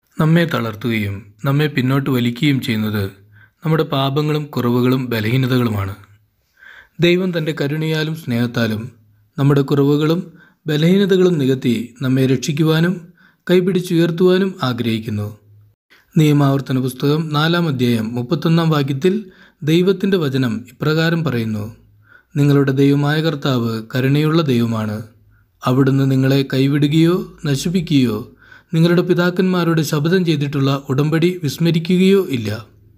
നമ്മെ തളർത്തുകയും നമ്മെ പിന്നോട്ട് വലിക്കുകയും ചെയ്യുന്നത് നമ്മുടെ പാപങ്ങളും കുറവുകളും ബലഹീനതകളുമാണ് ദൈവം തൻ്റെ കരുണയാലും സ്നേഹത്താലും നമ്മുടെ കുറവുകളും ബലഹീനതകളും നികത്തി നമ്മെ രക്ഷിക്കുവാനും കൈപിടിച്ചുയർത്തുവാനും ആഗ്രഹിക്കുന്നു നിയമാവർത്തന പുസ്തകം നാലാം അധ്യായം മുപ്പത്തൊന്നാം വാക്യത്തിൽ ദൈവത്തിൻ്റെ വചനം ഇപ്രകാരം പറയുന്നു നിങ്ങളുടെ ദൈവമായ കർത്താവ് കരുണയുള്ള ദൈവമാണ് അവിടുന്ന് നിങ്ങളെ കൈവിടുകയോ നശിപ്പിക്കുകയോ നിങ്ങളുടെ പിതാക്കന്മാരോട് ശപഥം ചെയ്തിട്ടുള്ള ഉടമ്പടി വിസ്മരിക്കുകയോ ഇല്ല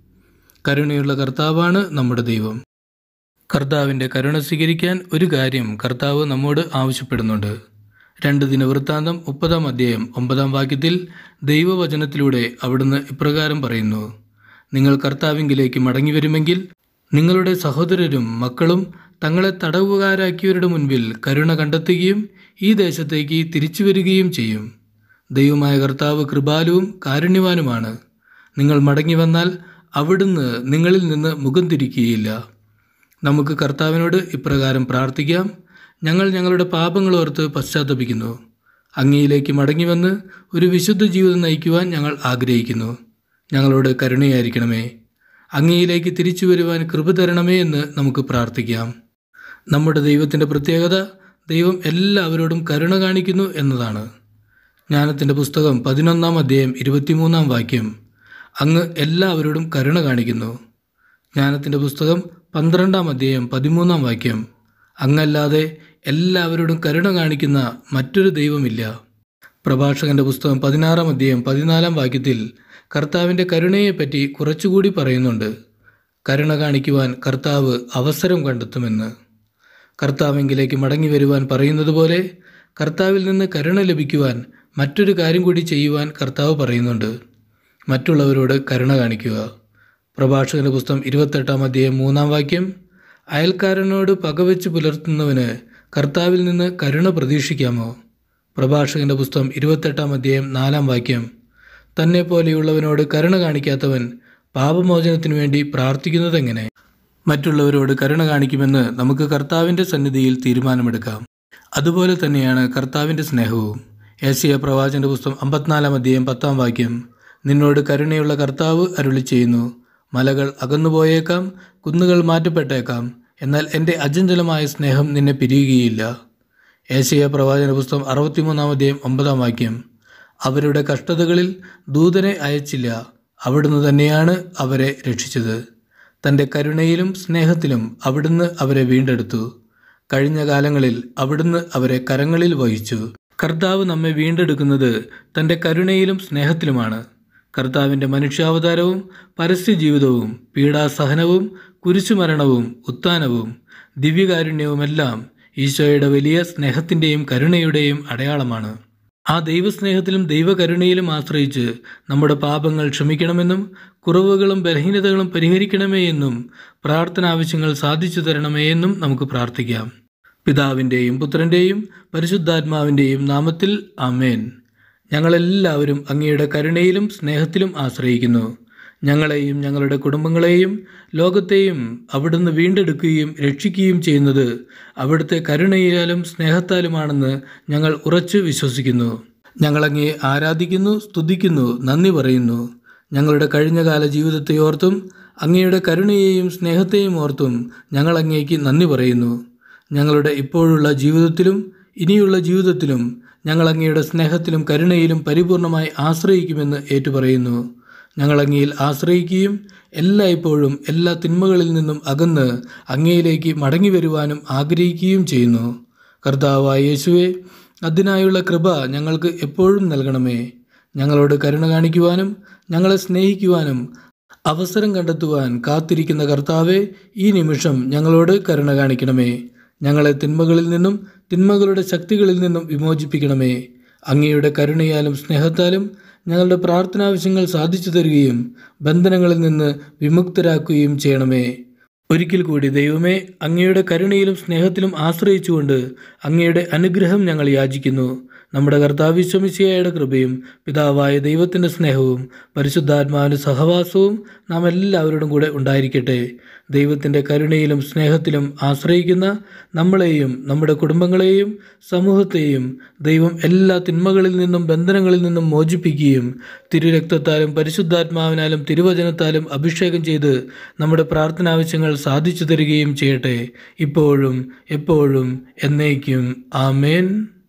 കരുണയുള്ള കർത്താവാണ് നമ്മുടെ ദൈവം കർത്താവിൻ്റെ കരുണ സ്വീകരിക്കാൻ ഒരു കാര്യം കർത്താവ് നമ്മോട് ആവശ്യപ്പെടുന്നുണ്ട് രണ്ട് ദിനവൃത്താന്തം മുപ്പതാം അധ്യായം ഒമ്പതാം വാക്യത്തിൽ ദൈവവചനത്തിലൂടെ അവിടുന്ന് ഇപ്രകാരം പറയുന്നു നിങ്ങൾ കർത്താവിങ്കിലേക്ക് മടങ്ങി വരുമെങ്കിൽ നിങ്ങളുടെ സഹോദരരും മക്കളും തങ്ങളെ തടവുകാരാക്കിയവരുടെ മുൻപിൽ കരുണ കണ്ടെത്തുകയും ഈ ദേശത്തേക്ക് തിരിച്ചു വരികയും ചെയ്യും ദൈവമായ കർത്താവ് കൃപാലുവും കാരുണ്യവാനുമാണ് നിങ്ങൾ മടങ്ങി വന്നാൽ അവിടുന്ന് നിങ്ങളിൽ നിന്ന് മുഖം തിരിക്കുകയില്ല നമുക്ക് കർത്താവിനോട് ഇപ്രകാരം പ്രാർത്ഥിക്കാം ഞങ്ങൾ ഞങ്ങളുടെ പാപങ്ങളോർത്ത് പശ്ചാത്തപിക്കുന്നു അങ്ങയിലേക്ക് മടങ്ങി വന്ന് ഒരു വിശുദ്ധ ജീവിതം നയിക്കുവാൻ ഞങ്ങൾ ആഗ്രഹിക്കുന്നു ഞങ്ങളോട് കരുണയായിരിക്കണമേ അങ്ങയിലേക്ക് തിരിച്ചു വരുവാൻ കൃപ തരണമേ എന്ന് നമുക്ക് പ്രാർത്ഥിക്കാം നമ്മുടെ ദൈവത്തിൻ്റെ പ്രത്യേകത ദൈവം എല്ലാവരോടും കരുണ കാണിക്കുന്നു എന്നതാണ് ജ്ഞാനത്തിൻ്റെ പുസ്തകം പതിനൊന്നാം അധ്യായം ഇരുപത്തിമൂന്നാം വാക്യം അങ്ങ് എല്ലാവരോടും കരുണ കാണിക്കുന്നു ജ്ഞാനത്തിൻ്റെ പുസ്തകം പന്ത്രണ്ടാം അധ്യായം പതിമൂന്നാം വാക്യം അങ്ങല്ലാതെ എല്ലാവരോടും കരുണ കാണിക്കുന്ന മറ്റൊരു ദൈവമില്ല പ്രഭാഷകന്റെ പുസ്തകം പതിനാറാം അധ്യായം പതിനാലാം വാക്യത്തിൽ കർത്താവിൻ്റെ കരുണയെപ്പറ്റി കുറച്ചുകൂടി പറയുന്നുണ്ട് കരുണ കാണിക്കുവാൻ കർത്താവ് അവസരം കണ്ടെത്തുമെന്ന് കർത്താവെങ്കിലേക്ക് മടങ്ങി വരുവാൻ പറയുന്നത് പോലെ കർത്താവിൽ നിന്ന് കരുണ ലഭിക്കുവാൻ മറ്റൊരു കാര്യം കൂടി ചെയ്യുവാൻ കർത്താവ് പറയുന്നുണ്ട് മറ്റുള്ളവരോട് കരുണ കാണിക്കുക പ്രഭാഷകന്റെ പുസ്തകം ഇരുപത്തെട്ടാം അധ്യായം മൂന്നാം വാക്യം അയൽക്കാരനോട് പകവെച്ച് പുലർത്തുന്നവന് കർത്താവിൽ നിന്ന് കരുണ പ്രതീക്ഷിക്കാമോ പ്രഭാഷകന്റെ പുസ്തകം ഇരുപത്തെട്ടാം അധ്യായം നാലാം വാക്യം തന്നെ പോലെയുള്ളവനോട് കരുണ കാണിക്കാത്തവൻ പാപമോചനത്തിനു വേണ്ടി പ്രാർത്ഥിക്കുന്നതെങ്ങനെ മറ്റുള്ളവരോട് കരുണ കാണിക്കുമെന്ന് നമുക്ക് കർത്താവിൻ്റെ സന്നിധിയിൽ തീരുമാനമെടുക്കാം അതുപോലെ തന്നെയാണ് കർത്താവിൻ്റെ സ്നേഹവും ഏഷ്യ പ്രവാചൻ്റെ പുസ്തകം അമ്പത്തിനാലാം അധ്യായം പത്താം വാക്യം നിന്നോട് കരുണയുള്ള കർത്താവ് അരുളി ചെയ്യുന്നു മലകൾ അകന്നുപോയേക്കാം കുന്നുകൾ മാറ്റപ്പെട്ടേക്കാം എന്നാൽ എൻ്റെ അജഞ്ചലമായ സ്നേഹം നിന്നെ പിരിയുകയില്ല ഏഷ്യ പ്രവാചന പുസ്തകം അറുപത്തിമൂന്നാം അധ്യായം ഒമ്പതാം വാക്യം അവരുടെ കഷ്ടതകളിൽ ദൂതനെ അയച്ചില്ല അവിടുന്ന് തന്നെയാണ് അവരെ രക്ഷിച്ചത് തൻ്റെ കരുണയിലും സ്നേഹത്തിലും അവിടുന്ന് അവരെ വീണ്ടെടുത്തു കഴിഞ്ഞ കാലങ്ങളിൽ അവിടുന്ന് അവരെ കരങ്ങളിൽ വഹിച്ചു കർത്താവ് നമ്മെ വീണ്ടെടുക്കുന്നത് തൻ്റെ കരുണയിലും സ്നേഹത്തിലുമാണ് കർത്താവിൻ്റെ മനുഷ്യാവതാരവും പരസ്യ ജീവിതവും പീഡാസഹനവും കുരിശുമരണവും ഉത്ഥാനവും ദിവ്യകാരുണ്യവുമെല്ലാം ഈശോയുടെ വലിയ സ്നേഹത്തിൻ്റെയും കരുണയുടെയും അടയാളമാണ് ആ ദൈവസ്നേഹത്തിലും ദൈവകരുണയിലും ആശ്രയിച്ച് നമ്മുടെ പാപങ്ങൾ ക്ഷമിക്കണമെന്നും കുറവുകളും ബലഹീനതകളും പരിഹരിക്കണമേ എന്നും പ്രാർത്ഥന ആവശ്യങ്ങൾ സാധിച്ചു തരണമേ എന്നും നമുക്ക് പ്രാർത്ഥിക്കാം പിതാവിൻ്റെയും പുത്രൻ്റെയും പരിശുദ്ധാത്മാവിൻ്റെയും നാമത്തിൽ അമേൻ ഞങ്ങളെല്ലാവരും അങ്ങയുടെ കരുണയിലും സ്നേഹത്തിലും ആശ്രയിക്കുന്നു ഞങ്ങളെയും ഞങ്ങളുടെ കുടുംബങ്ങളെയും ലോകത്തെയും അവിടുന്ന് വീണ്ടെടുക്കുകയും രക്ഷിക്കുകയും ചെയ്യുന്നത് അവിടുത്തെ കരുണയാലും സ്നേഹത്താലുമാണെന്ന് ഞങ്ങൾ ഉറച്ചു വിശ്വസിക്കുന്നു ഞങ്ങളങ്ങേ ആരാധിക്കുന്നു സ്തുതിക്കുന്നു നന്ദി പറയുന്നു ഞങ്ങളുടെ കഴിഞ്ഞകാല ജീവിതത്തെ ഓർത്തും അങ്ങയുടെ കരുണയെയും സ്നേഹത്തെയും ഓർത്തും ഞങ്ങൾ അങ്ങേക്ക് നന്ദി പറയുന്നു ഞങ്ങളുടെ ഇപ്പോഴുള്ള ജീവിതത്തിലും ഇനിയുള്ള ജീവിതത്തിലും ഞങ്ങൾ അങ്ങയുടെ സ്നേഹത്തിലും കരുണയിലും പരിപൂർണമായി ആശ്രയിക്കുമെന്ന് ഏറ്റുപറയുന്നു ഞങ്ങൾ അങ്ങയിൽ ആശ്രയിക്കുകയും എല്ലായ്പ്പോഴും എല്ലാ തിന്മകളിൽ നിന്നും അകന്ന് അങ്ങയിലേക്ക് മടങ്ങി വരുവാനും ആഗ്രഹിക്കുകയും ചെയ്യുന്നു കർത്താവായ യേശുവെ അതിനായുള്ള കൃപ ഞങ്ങൾക്ക് എപ്പോഴും നൽകണമേ ഞങ്ങളോട് കരുണ കാണിക്കുവാനും ഞങ്ങളെ സ്നേഹിക്കുവാനും അവസരം കണ്ടെത്തുവാൻ കാത്തിരിക്കുന്ന കർത്താവെ ഈ നിമിഷം ഞങ്ങളോട് കരുണ കാണിക്കണമേ ഞങ്ങളെ തിന്മകളിൽ നിന്നും തിന്മകളുടെ ശക്തികളിൽ നിന്നും വിമോചിപ്പിക്കണമേ അങ്ങയുടെ കരുണയാലും സ്നേഹത്താലും ഞങ്ങളുടെ പ്രാർത്ഥനാവശ്യങ്ങൾ സാധിച്ചു തരികയും ബന്ധനങ്ങളിൽ നിന്ന് വിമുക്തരാക്കുകയും ചെയ്യണമേ ഒരിക്കൽ കൂടി ദൈവമേ അങ്ങയുടെ കരുണയിലും സ്നേഹത്തിലും ആശ്രയിച്ചുകൊണ്ട് അങ്ങയുടെ അനുഗ്രഹം ഞങ്ങൾ യാചിക്കുന്നു നമ്മുടെ കർത്താവിശ്വമിശിയായുടെ കൃപയും പിതാവായ ദൈവത്തിൻ്റെ സ്നേഹവും പരിശുദ്ധാത്മാവിൻ്റെ സഹവാസവും നാം എല്ലാവരോടും കൂടെ ഉണ്ടായിരിക്കട്ടെ ദൈവത്തിൻ്റെ കരുണയിലും സ്നേഹത്തിലും ആശ്രയിക്കുന്ന നമ്മളെയും നമ്മുടെ കുടുംബങ്ങളെയും സമൂഹത്തെയും ദൈവം എല്ലാ തിന്മകളിൽ നിന്നും ബന്ധനങ്ങളിൽ നിന്നും മോചിപ്പിക്കുകയും തിരുരക്തത്താലും പരിശുദ്ധാത്മാവിനാലും തിരുവചനത്താലും അഭിഷേകം ചെയ്ത് നമ്മുടെ പ്രാർത്ഥനാവശ്യങ്ങൾ സാധിച്ചു തരികയും ചെയ്യട്ടെ ഇപ്പോഴും എപ്പോഴും എന്നേക്കും ആമേൻ